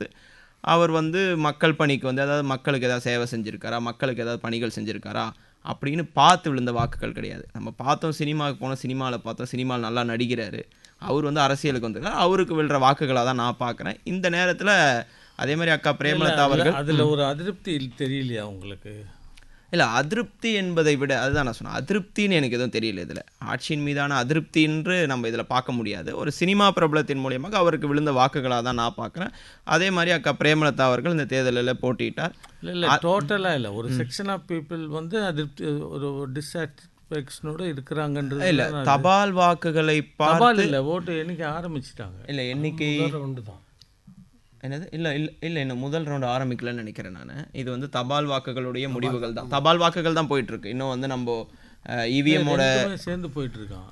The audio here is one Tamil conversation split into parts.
பார்த்து அவர் வந்து மக்கள் பணிக்கு வந்து அதாவது மக்களுக்கு ஏதாவது சேவை செஞ்சுருக்காரா மக்களுக்கு ஏதாவது பணிகள் செஞ்சுருக்காரா அப்படின்னு பார்த்து விழுந்த வாக்குகள் கிடையாது நம்ம பார்த்தோம் சினிமாவுக்கு போனோம் சினிமாவில் பார்த்தோம் சினிமாவில் நல்லா நடிக்கிறாரு அவர் வந்து அரசியலுக்கு வந்திருக்காரு அவருக்கு விழுற வாக்குகளாக தான் நான் பார்க்குறேன் இந்த நேரத்தில் அதே மாதிரி அக்கா பிரேமலதா அவர்கள் அதில் ஒரு அதிருப்தி தெரியலையா உங்களுக்கு இல்லை அதிருப்தி என்பதை விட அதுதான் நான் சொன்னேன் அதிருப்தின்னு எனக்கு எதுவும் தெரியல இதில் ஆட்சியின் மீதான அதிருப்தி என்று நம்ம இதில் பார்க்க முடியாது ஒரு சினிமா பிரபலத்தின் மூலியமாக அவருக்கு விழுந்த வாக்குகளாக தான் நான் பார்க்குறேன் அதே மாதிரி அக்கா பிரேமலதா அவர்கள் இந்த தேர்தலில் போட்டியிட்டார் இல்லை இல்லை டோட்டலாக இல்லை ஒரு செக்ஷன் ஆஃப் பீப்புள் வந்து அதிருப்தி ஒரு டிஸ்சாட்டிஸ்ஃபேக்ஷனோட இருக்கிறாங்கன்றது இல்லை தபால் வாக்குகளை பார்த்து தபால் இல்லை ஓட்டு எண்ணிக்கை ஆரம்பிச்சிட்டாங்க இல்லை எண்ணிக்கை ரவுண்டு தான் என்னது இல்லை இல்லை இல்லை இன்னும் முதல் ரவுண்டு ஆரம்பிக்கலன்னு நினைக்கிறேன் நான் இது வந்து தபால் வாக்குகளுடைய முடிவுகள் தான் தபால் வாக்குகள் தான் போயிட்டு இருக்கு இன்னும் வந்து நம்ம இவிஎம்மோட ரெண்டுமே சேர்ந்து போயிட்டு இருக்கான்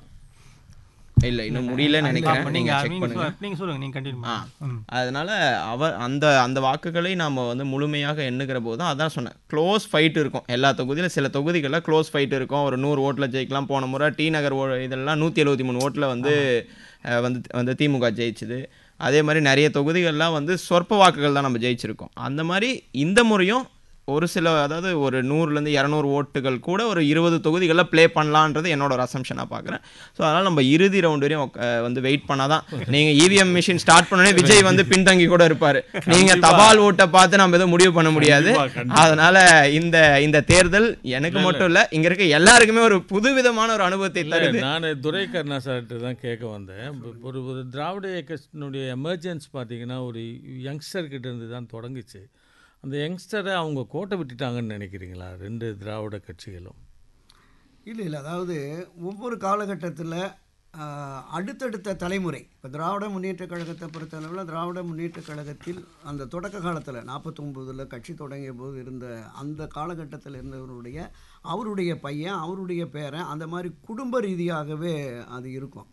இல்லை இன்னும் முடியலன்னு நினைக்கிறேன் நீங்க நீங்கள் செக் நீங்க பண்ணுங்க சொல்- நீங்க சொல்லுங்க நீங்க கண்டினியூ ஆ பண்ணுங்க ம். அதனால அவ அந்த அந்த வாக்குகளை நாம் வந்து முழுமையாக எண்ணுகிற போது தான் அதான் சொன்னேன் க்ளோஸ் ஃபைட் இருக்கும் எல்லா தொகுதியிலும் சில தொகுதிகளில் க்ளோஸ் ஃபைட் இருக்கும் ஒரு நூறு ஓட்டில் ஜெயிக்கலாம் போன முறை டி நகர் ஓ இதெல்லாம் நூற்றி எழுபத்தி மூணு ஓட்டில் வந்து அஹ், வந்து வந்து திமுக ஜெயிச்சுது அதே மாதிரி நிறைய தொகுதிகள்லாம் வந்து சொற்ப வாக்குகள் தான் நம்ம ஜெயிச்சிருக்கோம் அந்த மாதிரி இந்த முறையும் ஒரு சில அதாவது ஒரு நூறுலேருந்து இரநூறு ஓட்டுகள் கூட ஒரு இருபது தொகுதிகளில் ப்ளே பண்ணலான்றது என்னோட ஒரு அசம்ஷனாக பார்க்குறேன் ஸோ அதனால் நம்ம இறுதி ரவுண்ட் வரையும் உக்க- வந்து வெயிட் பண்ணாதான் நீங்கள் இவிஎம் மிஷின் ஸ்டார்ட் பண்ணோடனே விஜய் வந்து பின்தங்கி கூட இருப்பார் நீங்கள் தபால் ஓட்டை பார்த்து நம்ம எதுவும் முடிவு பண்ண முடியாது அதனால இந்த இந்த தேர்தல் எனக்கு மட்டும் இல்லை இங்கே இருக்க எல்லாருக்குமே ஒரு புதுவிதமான ஒரு அனுபவத்தை தருது நான் துரை கருணா சார்கிட்ட தான் கேட்க வந்தேன் இப்ப ஒரு ஒரு திராவிட இயக்கத்தினுடைய எமர்ஜென்ஸ் பார்த்தீங்கன்னா ஒரு யங்ஸ்டர் கிட்ட இருந்து தான் தொடங்குச்சு அந்த யங்ஸ்டரை அவங்க கோட்டை விட்டுட்டாங்கன்னு நினைக்கிறீங்களா ரெண்டு திராவிட கட்சிகளும் இல்லை இல்லை அதாவது ஒவ்வொரு காலகட்டத்தில் அடுத்தடுத்த தலைமுறை இப்போ திராவிட முன்னேற்றக் கழகத்தை பொறுத்தளவில் திராவிட முன்னேற்றக் கழகத்தில் அந்த தொடக்க காலத்தில் நாற்பத்தொம்போதில் கட்சி தொடங்கிய போது இருந்த அந்த காலகட்டத்தில் இருந்தவருடைய அவருடைய பையன் அவருடைய பேரன் அந்த மாதிரி குடும்ப ரீதியாகவே அது இருக்கும்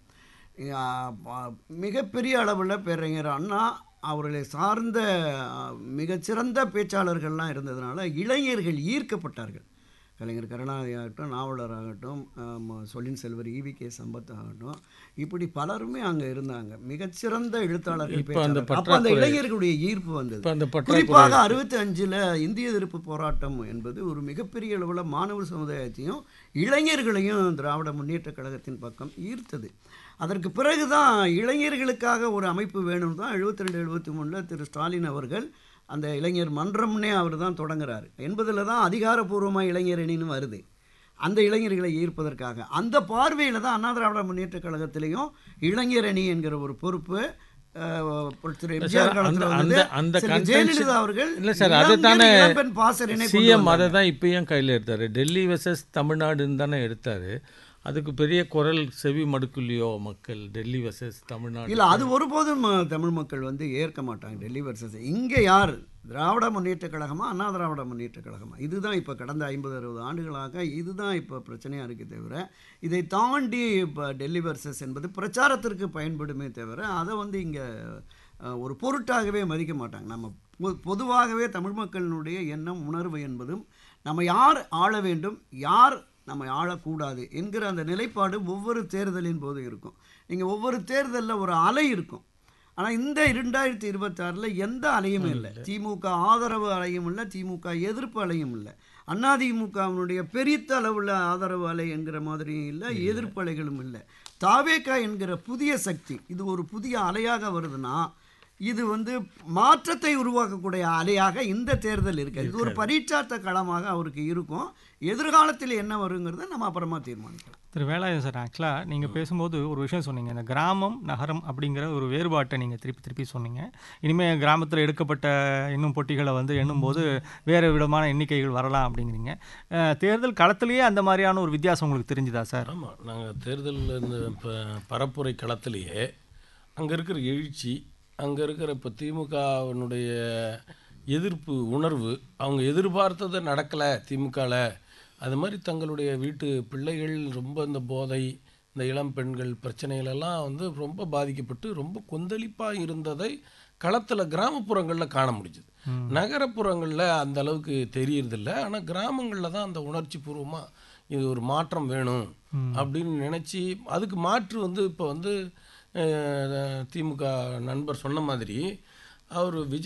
ஆஹ் ப- மிகப்பெரிய அளவில் பேரறிஞர் அண்ணா அவர்களை சார்ந்த ஆஹ், மிகச்சிறந்த பேச்சாளர்கள்லாம் இருந்ததுனால இளைஞர்கள் ஈர்க்கப்பட்டார்கள் கலைஞர் கருணாநிதி ஆகட்டும் நாவலர் ஆகட்டும் ஆம், சொல்லின் செல்வர் ஈவி கே சம்பத் ஆகட்டும் இப்படி பலருமே அங்கே இருந்தாங்க மிகச்சிறந்த எழுத்தாளர்கள் இப்ப அந்த பேச்சாளர்கள். அப்ப அந்த பற்றாக்குறை- இளைஞர்களுடைய ஈர்ப்பு வந்தது இப்போ அந்த பற்றாக்குறை குறிப்பாக அறுபத்தி அஞ்சில் இந்திய எதிர்ப்பு போராட்டம் என்பது ஒரு மிகப்பெரிய அளவில் மாணவர் சமுதாயத்தையும் இளைஞர்களையும் திராவிட முன்னேற்றக் கழகத்தின் பக்கம் ஈர்த்தது அதற்கு பிறகு தான் இளைஞர்களுக்காக ஒரு அமைப்பு வேணும் தான் எழுபத்தி ரெண்டு எழுபத்தி மூணில் திரு ஸ்டாலின் அவர்கள் அந்த இளைஞர் மன்றம்னே அவர் தான் தொடங்குறாரு என்பதில் தான் அதிகாரப்பூர்வமாக இளைஞர் அணின்னு வருது அந்த இளைஞர்களை ஈர்ப்பதற்காக அந்த பார்வையில் தான் அண்ணா திராவிட முன்னேற்றக் கழகத்திலையும் இளைஞர் அணி என்கிற ஒரு பொறுப்பு அஹ், திரு எம்ஜிஆர் அந்த- காலத்தில் அந்த வந்தது அந்த செல்வி contention- ஜெயலலிதா அவர்கள் இல்ல சார், இளம் அதுதானே இளம்பெண் பாசறையினை கொண்டு சிஎம் வந்தாங்க. அதை தான் இப்பயும் கையில் எடுத்தார் டெல்லி வெர்சஸ் தமிழ்நாடுன்னு தானே எடுத்தார் அதுக்கு பெரிய குரல் செவி மடுக்கலையோ மக்கள் டெல்லி வெர்சஸ் தமிழ்நாடு இல்ல அது ஒருபோதும் அஹ், தமிழ் மக்கள் வந்து ஏற்க மாட்டாங்க டெல்லி வர்சஸ் இங்கே யார் திராவிட முன்னேற்றக் கழகமா அண்ணா திராவிட முன்னேற்றக் கழகமா இதுதான் இப்போ கடந்த ஐம்பது அறுபது ஆண்டுகளாக இதுதான் இப்போ பிரச்சனையாக இருக்கே தவிர இதை தாண்டி இப்போ டெல்லி வர்சஸ் என்பது பிரச்சாரத்திற்கு பயன்படுமே தவிர அதை வந்து இங்கே ஒரு பொருட்டாகவே மதிக்க மாட்டாங்க நம்ம பொ- பொதுவாகவே தமிழ் மக்களினுடைய எண்ணம் உணர்வு என்பதும் நம்ம யார் ஆள வேண்டும் யார் நம்ம ஆளக்கூடாது என்கிற அந்த நிலைப்பாடு ஒவ்வொரு தேர்தலின் போது இருக்கும் நீங்கள் ஒவ்வொரு தேர்தலில் ஒரு அலை இருக்கும் ஆனால் இந்த இரண்டாயிரத்தி இருபத்தாறில் எந்த அலையும் இல்லை திமுக ஆதரவு அலையும் இல்லை திமுக எதிர்ப்பு அலையும் இல்லை அதிமுகவினுடைய பெரித்த அளவுள்ள ஆதரவு அலை என்கிற மாதிரியும் இல்லை எதிர்ப்பு அலைகளும் இல்லை தாவேக்கா என்கிற புதிய சக்தி இது ஒரு புதிய அலையாக வருதுன்னா இது வந்து மாற்றத்தை உருவாக்கக்கூடிய அலையாக இந்த தேர்தல் இருக்கு இது ஒரு பரீட்சார்த்த களமாக அவருக்கு இருக்கும் எதிர்காலத்தில் என்ன வருங்கிறத நம்ம அப்புறமா தீர்மானிக்கலாம் திரு வேலாயுதம் சார் ஆக்சுவலாக நீங்கள் பேசும்போது ஒரு விஷயம் சொன்னீங்க இந்த கிராமம் நகரம் அப்படிங்கிற ஒரு வேறுபாட்டை நீங்கள் திருப்பி திருப்பி சொன்னீங்க இனிமேல் கிராமத்தில் எடுக்கப்பட்ட இன்னும் பொட்டிகளை வந்து எண்ணும்போது வேறு விதமான எண்ணிக்கைகள் வரலாம் அப்படிங்கிறீங்க அஹ், தேர்தல் களத்திலேயே அந்த மாதிரியான ஒரு வித்தியாசம் உங்களுக்கு தெரிஞ்சுதா சார் ஆமாம் நாங்கள் தேர்தலில் இந்த இப்போ பரப்புரை களத்திலேயே அங்கே இருக்கிற எழுச்சி அங்கே இருக்கிற இப்போ திமுகவினுடைய எதிர்ப்பு உணர்வு அவங்க எதிர்பார்த்தது நடக்கலை திமுகவில் அது மாதிரி தங்களுடைய வீட்டு பிள்ளைகள் ரொம்ப இந்த போதை இந்த இளம் பெண்கள் பிரச்சனைகளெல்லாம் வந்து ரொம்ப பாதிக்கப்பட்டு ரொம்ப கொந்தளிப்பாக இருந்ததை களத்தில் கிராமப்புறங்களில் காண முடிஞ்சுது நகரப்புறங்களில் அந்த அளவுக்கு தெரியறதில்ல ஆனால் கிராமங்களில் தான் அந்த உணர்ச்சி பூர்வமாக இது ஒரு மாற்றம் வேணும் அப்படின்னு நினச்சி அதுக்கு மாற்று வந்து இப்போ வந்து அஹ், திமுக நண்பர் சொன்ன மாதிரி அவர் விஜய்